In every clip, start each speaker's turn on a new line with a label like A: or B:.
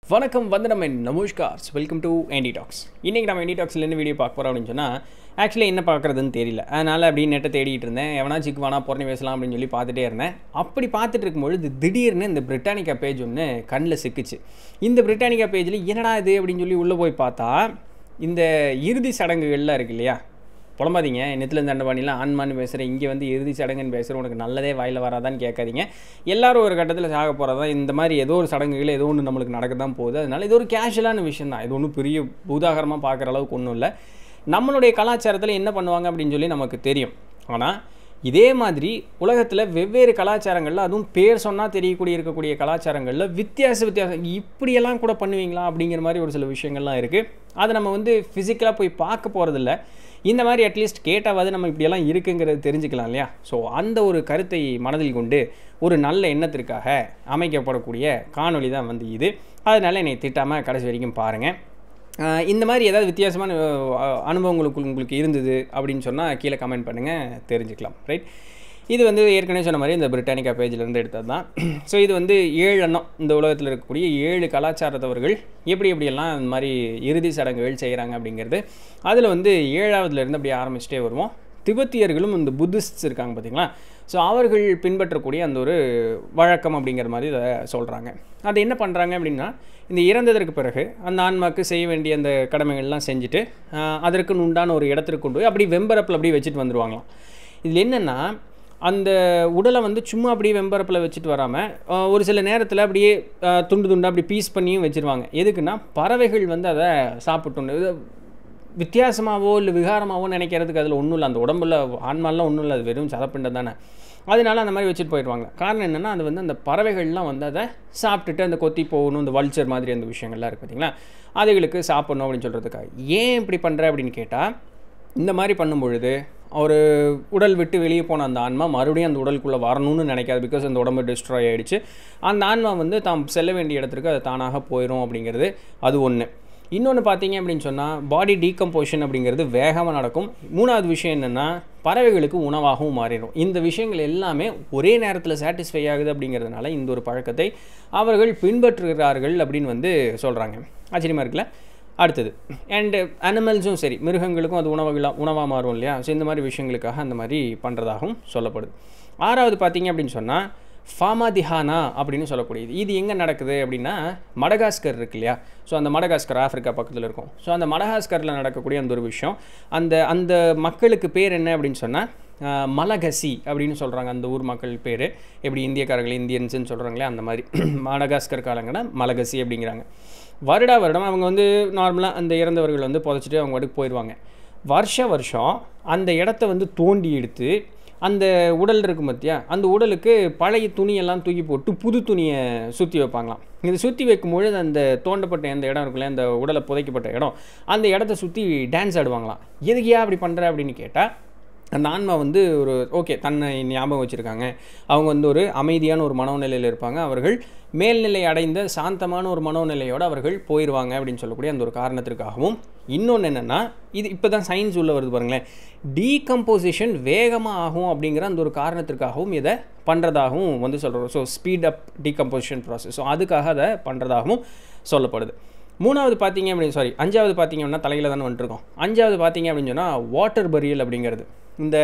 A: வணக்கம் வந்து நம்ம நமஸ்கார்ஸ் வெல்கம் டு ஆண்டி டாக்ஸ் இன்றைக்கி நம்ம ஆண்டி டாக்ஸில் என்ன வீடியோ பார்க்க போகிறோம் அப்படின்னு சொன்னால் ஆக்சுவலி என்ன பார்க்குறதுன்னு தெரியல அதனால் அப்படி நெட்டை தேடிட்டு இருந்தேன் எவனா சிக்குவானா பொறணி பேசலாம் அப்படின்னு சொல்லி பார்த்துட்டே இருந்தேன் அப்படி பார்த்துட்டு இருக்கும்பொழுது திடீர்னு இந்த பிரிட்டானிக்கா பேஜ் ஒன்று கண்ணில் சிக்குச்சு இந்த பிரிட்டானிக்கா பேஜில் என்னடா இது அப்படின்னு சொல்லி உள்ளே போய் பார்த்தா இந்த இறுதி சடங்குகள்லாம் இருக்கு இல்லையா புலம்பாதீங்க நெத்தில் தண்டபாணிலாம் ஆன்மான்னு பேசுகிறேன் இங்கே வந்து இறுதி சடங்குன்னு பேசுகிறேன் உனக்கு நல்லதே வாயில் வராதான்னு கேட்காதீங்க எல்லாரும் ஒரு கட்டத்தில் சாக போகிறதா இந்த மாதிரி ஏதோ ஒரு சடங்குகள் ஏதோ ஒன்று நம்மளுக்கு நடக்க தான் போகுது அதனால இது ஒரு கேஷுவலான விஷயம் தான் இது ஒன்றும் பெரிய பூதாகரமாக பார்க்குற அளவுக்கு ஒன்றும் இல்லை நம்மளுடைய கலாச்சாரத்தில் என்ன பண்ணுவாங்க அப்படின்னு சொல்லி நமக்கு தெரியும் ஆனால் இதே மாதிரி உலகத்தில் வெவ்வேறு கலாச்சாரங்களில் அதுவும் பேர் சொன்னால் தெரியக்கூடிய இருக்கக்கூடிய கலாச்சாரங்களில் வித்தியாச வித்தியாசம் இப்படியெல்லாம் கூட பண்ணுவீங்களா அப்படிங்கிற மாதிரி ஒரு சில விஷயங்கள்லாம் இருக்குது அதை நம்ம வந்து ஃபிசிக்கலாக போய் பார்க்க போகிறதில்ல இந்த மாதிரி அட்லீஸ்ட் கேட்டாவது நம்ம இப்படியெல்லாம் இருக்குங்கிறது தெரிஞ்சுக்கலாம் இல்லையா ஸோ அந்த ஒரு கருத்தை மனதில் கொண்டு ஒரு நல்ல எண்ணத்திற்காக அமைக்கப்படக்கூடிய காணொளி தான் வந்து இது அதனால் என்னை திட்டாமல் கடைசி வரைக்கும் பாருங்கள் ஆஹ் இந்த மாதிரி ஏதாவது வித்தியாசமான அஹ், அனுபவங்களுக்கு உங்களுக்கு இருந்தது அப்படின்னு சொன்னால் கீழே கமெண்ட் பண்ணுங்கள் தெரிஞ்சுக்கலாம் ரைட் இது வந்து ஏற்கனவே சொன்ன மாதிரி இந்த பிரிட்டானிக்கா பேஜிலேருந்து எடுத்தது தான் ஸோ இது வந்து ஏழு எண்ணம் இந்த உலகத்தில் இருக்கக்கூடிய ஏழு கலாச்சாரத்தவர்கள் எப்படி எப்படியெல்லாம் இந்த மாதிரி இறுதி சடங்குகள் செய்கிறாங்க அப்படிங்கிறது அதில் வந்து ஏழாவதுலேருந்து அப்படியே ஆரம்பிச்சிட்டே வருவோம் திபெத்தியர்களும் இந்த புத்திஸ்ட்ஸ் இருக்காங்க பார்த்தீங்களா ஸோ அவர்கள் பின்பற்றக்கூடிய அந்த ஒரு வழக்கம் அப்படிங்கிற மாதிரி இதை சொல்கிறாங்க அது என்ன பண்ணுறாங்க அப்படின்னா இந்த இறந்ததற்கு பிறகு அந்த ஆன்மாக்கு செய்ய வேண்டிய அந்த கடமைகள்லாம் செஞ்சுட்டு ஆஹ், அதற்குன்னு உண்டான ஒரு இடத்துக்கு கொண்டு போய் அப்படி வெம்பரப்பில் அப்படியே வச்சுட்டு வந்துருவாங்களாம் இதில் என்னென்னா அந்த உடலை வந்து சும்மா அப்படியே வெம்பரப்பில் வச்சுட்டு வராமல் ஒரு சில நேரத்தில் அப்படியே ஆஹ், துண்டு துண்டாக அப்படி பீஸ் பண்ணியும் வச்சுருவாங்க எதுக்குன்னா பறவைகள் வந்து அதை சாப்பிட்டு இது வித்தியாசமாகவோ இல்லை விகாரமாகவோ நினைக்கிறதுக்கு அதில் ஒன்றும் இல்லை அந்த உடம்புல ஆன்மாலாம் ஒன்றும் இல்லை அது வெறும் சதப்பிண்டம் தானே அதனால அந்த மாதிரி வச்சுட்டு போயிடுவாங்க காரணம் என்னென்னா அது வந்து அந்த பறவைகள்லாம் வந்து அதை சாப்பிட்டுட்டு அந்த கொத்தி போகணும் இந்த வல்ச்சர் மாதிரி அந்த விஷயங்கள்லாம் இருக்குது பார்த்தீங்களா அதுகளுக்கு சாப்பிடணும் அப்படின்னு சொல்கிறதுக்காக ஏன் இப்படி பண்ணுற அப்படின்னு கேட்டால் இந்த மாதிரி பண்ணும்பொழுது ஒரு உடல் விட்டு வெளியே போன அந்த ஆன்மா மறுபடியும் அந்த உடலுக்குள்ளே வரணும்னு நினைக்காது பிகாஸ் அந்த உடம்பு டிஸ்ட்ராய் ஆகிடுச்சு அந்த ஆன்மா வந்து தாம் செல்ல வேண்டிய இடத்துக்கு அது தானாக போயிடும் அப்படிங்கிறது அது ஒன்று இன்னொன்று பார்த்தீங்க அப்படின்னு சொன்னால் பாடி டீகம்போஷன் அப்படிங்கிறது வேகமாக நடக்கும் மூணாவது விஷயம் என்னென்னா பறவைகளுக்கு உணவாகவும் மாறிடும் இந்த விஷயங்கள் எல்லாமே ஒரே நேரத்தில் சாட்டிஸ்ஃபை ஆகுது அப்படிங்கிறதுனால இந்த ஒரு பழக்கத்தை அவர்கள் பின்பற்றுகிறார்கள் அப்படின்னு வந்து சொல்கிறாங்க ஆச்சரியமாக இருக்குல்ல அடுத்தது அண்டு அனிமல்ஸும் சரி மிருகங்களுக்கும் அது உணவுகளாக உணவாக மாறும் இல்லையா ஸோ இந்த மாதிரி விஷயங்களுக்காக அந்த மாதிரி பண்ணுறதாகவும் சொல்லப்படுது ஆறாவது பார்த்தீங்க அப்படின்னு சொன்னால் ஃபாமாதிஹானா அப்படின்னு சொல்லக்கூடியது இது எங்கே நடக்குது அப்படின்னா மடகாஸ்கர் இருக்கு இல்லையா ஸோ அந்த மடகாஸ்கர் ஆஃப்ரிக்கா பக்கத்தில் இருக்கும் ஸோ அந்த மடகாஸ்கரில் நடக்கக்கூடிய அந்த ஒரு விஷயம் அந்த அந்த மக்களுக்கு பேர் என்ன அப்படின்னு சொன்னால் ஆஹ், மலகசி அப்படின்னு சொல்கிறாங்க அந்த ஊர் மக்கள் பேர் எப்படி இந்தியக்காரர்கள் இந்தியன்ஸ்னு சொல்கிறாங்களே அந்த மாதிரி மடகாஸ்கர் காலங்கன்னா மலகசி அப்படிங்கிறாங்க வருடா வருடம் அவங்க வந்து நார்மலாக அந்த இறந்தவர்கள் வந்து புதைச்சிட்டு அவங்க வாட்டுக்கு போயிடுவாங்க வருஷ வருஷம் அந்த இடத்த வந்து தோண்டி எடுத்து அந்த உடல் இருக்கும் பார்த்தியா அந்த உடலுக்கு பழைய துணியெல்லாம் தூக்கி போட்டு புது துணியை சுற்றி வைப்பாங்களாம் இது சுற்றி வைக்கும்பொழுது அந்த தோண்டப்பட்ட அந்த இடம் இருக்குல்ல அந்த உடலை புதைக்கப்பட்ட இடம் அந்த இடத்த சுற்றி டான்ஸ் ஆடுவாங்களாம் எதுக்கியா அப்படி பண்ணுற அப்படின்னு கேட்டால் அந்த ஆன்மா வந்து ஒரு ஓகே தன்னை ஞாபகம் வச்சுருக்காங்க அவங்க வந்து ஒரு அமைதியான ஒரு மனோநிலையில் இருப்பாங்க அவர்கள் மேல்நிலை அடைந்த சாந்தமான ஒரு மனோநிலையோடு அவர்கள் போயிடுவாங்க அப்படின்னு சொல்லக்கூடிய அந்த ஒரு காரணத்திற்காகவும் இன்னொன்று என்னென்னா இது இப்போ தான் சயின்ஸ் உள்ள வருது பாருங்களேன் டீகம்போசிஷன் வேகமாக ஆகும் அப்படிங்கிற அந்த ஒரு காரணத்திற்காகவும் இதை பண்ணுறதாகவும் வந்து சொல்கிறோம் so speed up decomposition process so அதுக்காக அதை பண்ணுறதாகவும் சொல்லப்படுது மூணாவது பார்த்தீங்க அப்படின்னு சாரி அஞ்சாவது பார்த்தீங்க அப்படின்னா தலையில் தானே வந்துட்டுருக்கோம் அஞ்சாவது பார்த்தீங்க அப்படின்னு சொன்னால் வாட்டர் பரியல் அப்படிங்கிறது இந்த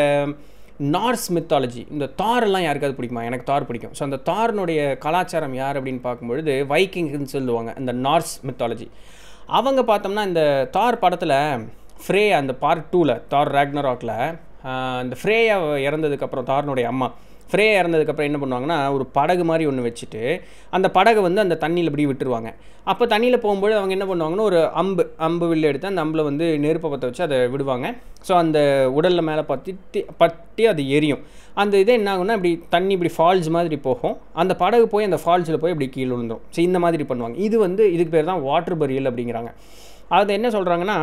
A: நார்ஸ் மித்தாலஜி இந்த தாரெல்லாம் யாருக்காவது பிடிக்குமா எனக்கு தார் பிடிக்கும் ஸோ அந்த தாரினுடைய கலாச்சாரம் யார் அப்படின்னு பார்க்கும்பொழுது வைக்கிங்ஸ்னு சொல்லுவாங்க இந்த நார்ஸ் மித்தாலஜி அவங்க பார்த்தோம்னா இந்த தார் படத்தில் ஃப்ரே அந்த பார்ட் டூவில் தார் ராக்னராக்கில் இந்த ஃப்ரேயா இறந்ததுக்கப்புறம் தார்னுடைய அம்மா ஃப்ரே இறந்ததுக்கப்புறம் என்ன பண்ணுவாங்கன்னா ஒரு படகு மாதிரி ஒன்று வச்சுட்டு அந்த படகை வந்து அந்த தண்ணியில் இப்படி விட்டுருவாங்க அப்போ தண்ணியில் போகும்போது அவங்க என்ன பண்ணுவாங்கன்னா ஒரு அம்பு அம்பு வில்லு எடுத்து அந்த அம்பில் வந்து நெருப்பை பற்ற வச்சு அதை விடுவாங்க ஸோ அந்த உடலில் மேலே பற்றி பற்றி அது எரியும் அந்த இது என்ன ஆகும்னா இப்படி தண்ணி இப்படி ஃபால்ஸ் மாதிரி போகும் அந்த படகு போய் அந்த ஃபால்ஸில் போய் இப்படி கீழே விழுந்துடும் ஸோ இந்த மாதிரி பண்ணுவாங்க இது வந்து இதுக்கு பேர் தான் வாட்டர் பரியல் அப்படிங்கிறாங்க அது என்ன சொல்கிறாங்கன்னா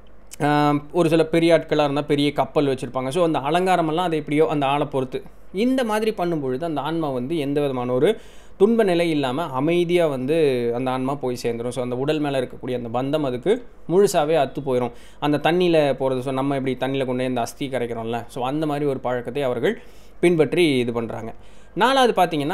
A: ஆஹ் ஒரு சில பெரிய ஆட்களாக இருந்தால் பெரிய கப்பல் வச்சுருப்பாங்க ஸோ அந்த அலங்காரமெல்லாம் அது எப்படியோ அந்த ஆளை பொறுத்து இந்த மாதிரி பண்ணும்பொழுது அந்த ஆன்மா வந்து எந்த விதமான ஒரு துன்ப நிலை இல்லாமல் அமைதியாக வந்து அந்த ஆன்மா போய் சேர்ந்துடும் ஸோ அந்த உடல் மேலே இருக்கக்கூடிய அந்த பந்தம் அதுக்கு முழுசாகவே அத்து போயிடும் அந்த தண்ணியில் போகிறது ஸோ நம்ம எப்படி தண்ணியில் கொண்டு போய் இந்த அஸ்தி கரைக்கிறோம்ல ஸோ அந்த மாதிரி ஒரு பழக்கத்தை அவர்கள் பின்பற்றி இது பண்ணுறாங்க நாலாவது பார்த்தீங்கன்னா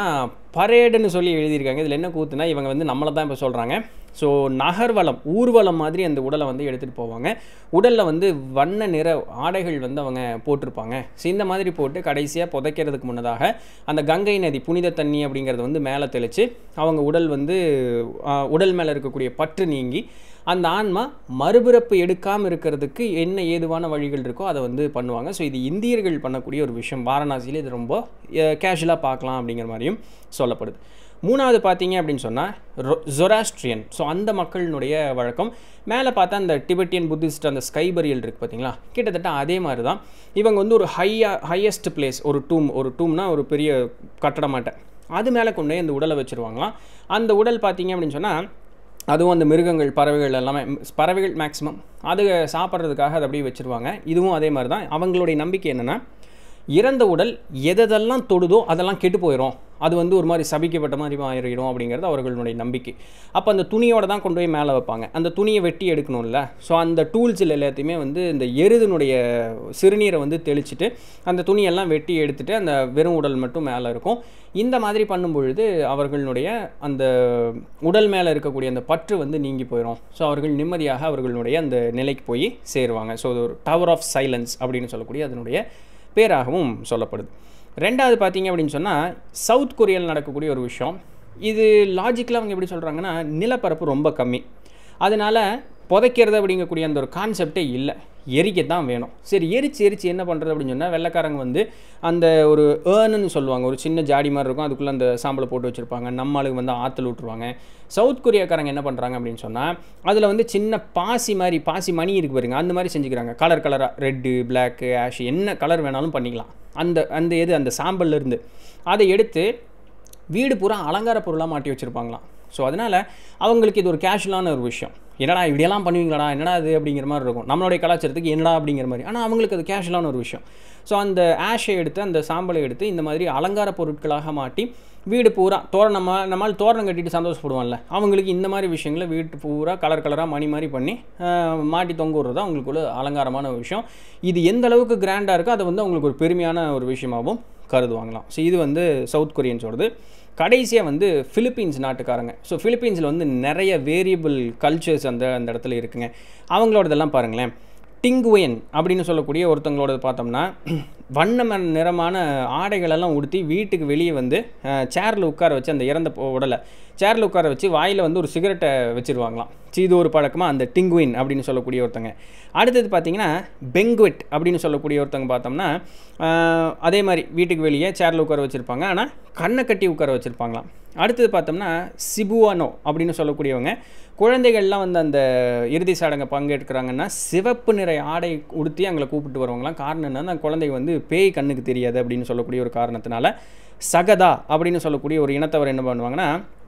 A: பரேடுன்னு சொல்லி எழுதியிருக்காங்க இதில் என்ன கூத்துனா இவங்க வந்து நம்மளை தான் இப்போ சொல்கிறாங்க ஸோ நகர்வலம் ஊர்வலம் மாதிரி அந்த உடலை வந்து எடுத்துகிட்டு போவாங்க உடலில் வந்து வண்ண நிற ஆடைகள் வந்து அவங்க போட்டிருப்பாங்க ஸோ இந்த மாதிரி போட்டு கடைசியாக புதைக்கிறதுக்கு முன்னதாக அந்த கங்கை நதி புனித தண்ணி அப்படிங்கிறது வந்து மேலே தெளித்து அவங்க உடல் வந்து ஆ, உடல் மேலே இருக்கக்கூடிய பற்று நீங்கி அந்த ஆன்மா மறுபிறப்பு எடுக்காமல் இருக்கிறதுக்கு என்ன ஏதுவான வழிகள் இருக்கோ அதை வந்து பண்ணுவாங்க ஸோ இது இந்தியர்கள் பண்ணக்கூடிய ஒரு விஷயம் வாரணாசியில் இது ரொம்ப கேஷுவலாக பார்க்கலாம் அப்படிங்கிற மாதிரியும் சொல்லப்படுது மூணாவது பார்த்தீங்க அப்படின்னு சொன்னால் ஜொராஸ்ட்ரியன் ஸோ அந்த மக்களினுடைய வழக்கம் மேலே பார்த்தா அந்த டிபெட்டியன் புத்திஸ்ட் அந்த ஸ்கைபரியல் இருக்குது பார்த்தீங்களா கிட்டத்தட்ட அதே மாதிரி தான் இவங்க வந்து ஒரு ஹையா ஹையஸ்ட் பிளேஸ் ஒரு டூம் ஒரு டூம்னா ஒரு பெரிய கட்டடமாட்டை அது மேலே கொண்டு போய் அந்த உடலை வச்சுருவாங்களாம் அந்த உடல் பார்த்தீங்க அப்படின்னு சொன்னால் அதுவும் அந்த மிருகங்கள் பறவைகள் எல்லாமே ம், பறவைகள் மேக்ஸிமம் அது சாப்பிட்றதுக்காக அதை அப்படியே வச்சுருவாங்க இதுவும் அதே மாதிரி தான் அவங்களுடைய நம்பிக்கை என்னென்னா இறந்த உடல் எதெல்லாம் தொடுதோ அதெல்லாம் கெட்டு போயிடும் அது வந்து ஒரு மாதிரி சபிக்கப்பட்ட மாதிரி மாறிடும் அப்படிங்கிறது அவர்களுடைய நம்பிக்கை அப்போ அந்த துணியோட தான் கொண்டு போய் மேலே வைப்பாங்க அந்த துணியை வெட்டி எடுக்கணும்ல ஸோ அந்த டூல்ஸில் எல்லாத்தையுமே வந்து இந்த எருதினுடைய சிறுநீரை வந்து தெளிச்சிட்டு அந்த துணியெல்லாம் வெட்டி எடுத்துட்டு அந்த வெறும் உடல் மட்டும் மேலே இருக்கும் இந்த மாதிரி பண்ணும் பொழுது அவர்களுடைய அந்த உடல் மேலே இருக்கக்கூடிய அந்த பற்று வந்து நீங்கி போயிடும் ஸோ அவர்கள் நிம்மதியாக அவர்களுடைய அந்த நிலைக்கு போய் சேருவாங்க ஸோ அது ஒரு டவர் ஆஃப் சைலன்ஸ் அப்படின்னு சொல்லக்கூடிய அதனுடைய பேராகவும் சொல்லப்படுது ரெண்டாவது பார்த்தீங்க அப்படின்னு சொன்னால் சவுத் கொரியாவில் நடக்கக்கூடிய ஒரு விஷயம் இது லாஜிக்கலாக அவங்க எப்படி சொல்கிறாங்கன்னா நிலப்பரப்பு ரொம்ப கம்மி அதனால் புதைக்கிறது அப்படிங்கக்கூடிய அந்த ஒரு கான்செப்டே இல்லை எரிக்க தான் வேணும் சரி எரிச்சு எரிச்சு என்ன பண்ணுறது அப்படின்னு சொன்னால் வெள்ளைக்காரங்க வந்து அந்த ஒரு ஏர்னுன்னு சொல்லுவாங்க ஒரு சின்ன ஜாடி மாதிரி இருக்கும் அதுக்குள்ளே அந்த சாம்பலை போட்டு வச்சுருப்பாங்க நம்ம ஆளுங்க வந்து ஆற்றுல விட்ருவாங்க சவுத் கொரியாக்காரங்க என்ன பண்ணுறாங்க அப்படின்னு சொன்னால் அதில் வந்து சின்ன பாசி மாதிரி பாசி மணி இருக்கு பாருங்க அந்த மாதிரி செஞ்சுக்கிறாங்க கலர் கலராக ரெட்டு பிளாக்கு ஆஷ் என்ன கலர் வேணாலும் பண்ணிக்கலாம் அந்த அந்த எது அந்த சாம்பல்ல இருந்து அதை எடுத்து வீடு பூரா அலங்கார பொருளாக மாட்டி வச்சுருப்பாங்களாம் ஸோ அதனால் அவங்களுக்கு இது ஒரு கேஷுவலான ஒரு விஷயம் என்னடா இப்படியெல்லாம் பண்ணுவீங்களாடா என்னடா இது அப்படிங்கிற மாதிரி இருக்கும் நம்மளுடைய கலாச்சாரத்துக்கு என்னடா அப்படிங்கிற மாதிரி ஆனால் அவங்களுக்கு அது கேஷுவலான ஒரு விஷயம் ஸோ அந்த ஆஷை எடுத்து அந்த சாம்பலை எடுத்து இந்த மாதிரி அலங்கார பொருட்களாக மாட்டி வீடு பூரா தோரணம் நம்ம நம்மால் தோரணம் கட்டிட்டு சந்தோஷப்படுவோம்ல அவங்களுக்கு இந்த மாதிரி விஷயங்களை வீட்டு பூரா கலர் கலராக மணி மாதிரி பண்ணி ஆஹ், மாட்டி தொங்க விடுறது தான் அவங்களுக்கு ஒரு அலங்காரமான ஒரு விஷயம் இது எந்த அளவுக்கு கிராண்டாக இருக்கோ அதை வந்து அவங்களுக்கு ஒரு பெருமையான ஒரு விஷயமாகவும் கருதுவாங்களாம் ஸோ இது வந்து சவுத் கொரியன்ஸோடது கடைசியாக வந்து ஃபிலிப்பீன்ஸ் நாட்டுக்காரங்க ஸோ ஃபிலிப்பீன்ஸில் வந்து நிறைய வேரியபிள் கல்ச்சர்ஸ் அந்த அந்த இடத்துல இருக்குங்க அவங்களோடதெல்லாம் பாருங்களேன் டிங்குயன் அப்படின்னு சொல்லக்கூடிய ஒருத்தங்களோடது பார்த்தோம்னா வண்ண ம- நிறமான ஆடைகளெல்லாம் உடுத்தி வீட்டுக்கு வெளியே வந்து சேரில் உட்கார வச்சு அந்த இறந்த பொ- உடலை சேரில் உட்கார வச்சு வாயில் வந்து ஒரு சிகரெட்டை வச்சுருவாங்களாம் ஸோ இது ஒரு பழக்கமாக அந்த டிங்குயின் அப்படின்னு சொல்லக்கூடிய ஒருத்தங்க அடுத்தது பார்த்தீங்கன்னா பெங்குவெட் அப்படின்னு சொல்லக்கூடிய ஒருத்தங்க பார்த்தோம்னா ஆஹ், அதே மாதிரி வீட்டுக்கு வெளியே சேரில் உட்கார வச்சுருப்பாங்க ஆனால் கண்ணை கட்டி உட்கார வச்சுருப்பாங்களாம் அடுத்தது பார்த்தோம்னா சிபுவானோ அப்படின்னு சொல்லக்கூடியவங்க குழந்தைகள்லாம் வந்து அந்த இறுதி சடங்கை பங்கேற்கிறாங்கன்னா சிவப்பு நிற ஆடை உடுத்தி அவங்கள கூப்பிட்டு வருவாங்களாம் காரணம் என்னன்னா அந்த குழந்தைங்க வந்து பேய் கண்ணுக்கு தெரியாது அப்படின்னு சொல்லக்கூடிய ஒரு காரணத்தினால சகதா அப்படின்னு சொல்லக்கூடிய ஒரு இனத்தவர் என்ன பண்ணுவாங்கன்னா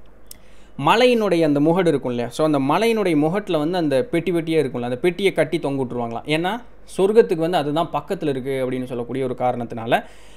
A: மலையினுடைய அந்த முகடு இருக்கும் இல்லையா ஸோ அந்த மலையினுடைய முகட்டில் வந்து அந்த பெட்டி பெட்டியே இருக்கும்ல அந்த பெட்டியை கட்டி தொங்க விட்ருவாங்களாம் ஏன்னா சொர்க்கத்துக்கு வந்து அதுதான் பக்கத்தில் இருக்குது அப்படின்னு சொல்லக்கூடிய ஒரு காரணத்தினால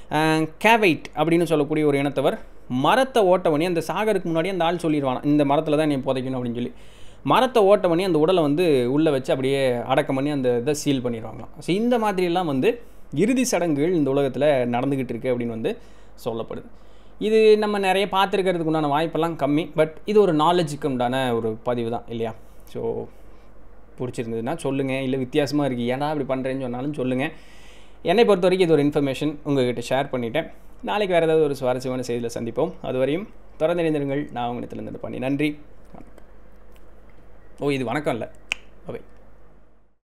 A: கேவைட் அப்படின்னு சொல்லக்கூடிய ஒரு இனத்தவர் மரத்தை ஓட்ட பண்ணி அந்த சாகருக்கு முன்னாடி அந்த ஆள் சொல்லிடுவானா இந்த மரத்தில் தான் நீ புதைக்கணும் அப்படின்னு சொல்லி மரத்தை ஓட்ட பண்ணி அந்த உடலை வந்து உள்ளே வச்சு அப்படியே அடக்கம் பண்ணி அந்த இதை சீல் பண்ணிடுவாங்களாம் ஸோ இந்த மாதிரியெல்லாம் வந்து இறுதி சடங்குகள் இந்த உலகத்தில் நடந்துக்கிட்டு இருக்கு அப்படின்னு வந்து சொல்லப்படுது இது நம்ம நிறைய பார்த்துருக்கிறதுக்கு உண்டான வாய்ப்பெல்லாம் கம்மி பட் இது ஒரு நாலேஜுக்கு உண்டான ஒரு பதிவு தான் இல்லையா ஸோ பிடிச்சிருந்ததுன்னா சொல்லுங்கள் இல்லை வித்தியாசமாக இருக்குது ஏன்டா இப்படி பண்ணுறேன்னு சொன்னாலும் சொல்லுங்கள் என்னை பொறுத்த வரைக்கும் இது ஒரு இன்ஃபர்மேஷன் உங்ககிட்ட ஷேர் பண்ணிட்டேன் நாளைக்கு வேறு ஏதாவது ஒரு சுவாரஸ்யமான செய்தியில் சந்திப்போம் அதுவரையும் தொடர்ந்து இணைந்திருங்கள் நான் உங்களிடத்துலேருந்து பண்ணி நன்றி வணக்கம் ஓ இது வணக்கம் இல்லை ஓகே